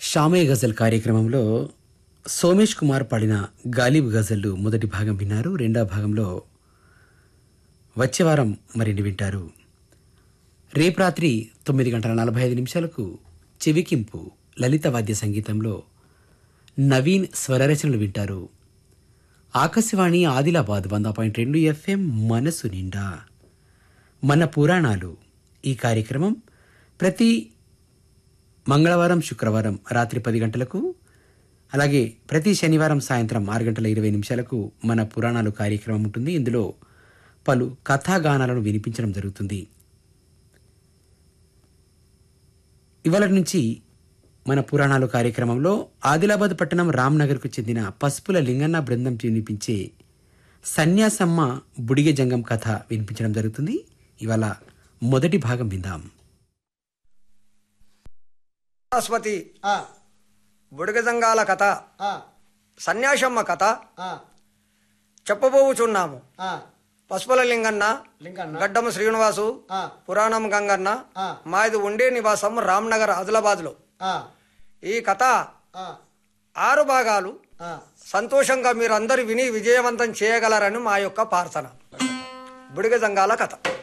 షామే గజల్ కార్యక్రమంలో సోమేష్ కుమార్ పాడిన గాలిబ్ గజల్లు మొదటి భాగం విన్నారు రెండవ భాగంలో వచ్చే వారం మరిన్ని వింటారు రేపు రాత్రి తొమ్మిది గంటల నలభై ఐదు నిమిషాలకు చెవికింపు లలిత వాద్య సంగీతంలో నవీన్ స్వరరచనలు వింటారు ఆకాశవాణి ఆదిలాబాద్ వంద పాయింట్ రెండు ఎఫ్ఎం మనసు నిండా మన పురాణాలు ఈ కార్యక్రమం ప్రతి మంగళవారం శుక్రవారం రాత్రి పది గంటలకు అలాగే ప్రతి శనివారం సాయంత్రం ఆరు గంటల ఇరవై నిమిషాలకు మన పురాణాలు కార్యక్రమం ఉంటుంది ఇందులో పలు కథాగానాలను వినిపించడం జరుగుతుంది ఇవాళ నుంచి మన పురాణాలు కార్యక్రమంలో ఆదిలాబాద్ పట్టణం రామ్నగర్కు చెందిన పసుపుల లింగన్న బృందం వినిపించే సన్యాసమ్మ బుడిగె జంగం కథ వినిపించడం జరుగుతుంది ఇవాళ మొదటి భాగం విందాం సరస్వతి ఆ, బుడగజంగాల కథ ఆ, సన్యాసమ్మ కథ ఆ, చెప్పబోచున్నాము ఆ, పసుపుల లింగన్న లింగన్న గడ్డం శ్రీనివాసు ఆ, పురాణం గంగన్న ఆ. మాది ఉండే నివాసం రామ్నగర్ ఆదిలాబాద్ లో ఆ, ఈ కథ ఆ, ఆరు భాగాలు ఆ. సంతోషంగా మీరు అందరు విని విజయవంతం చేయగలరని మా యొక్క ప్రార్థన బుడిగజంగాల కథ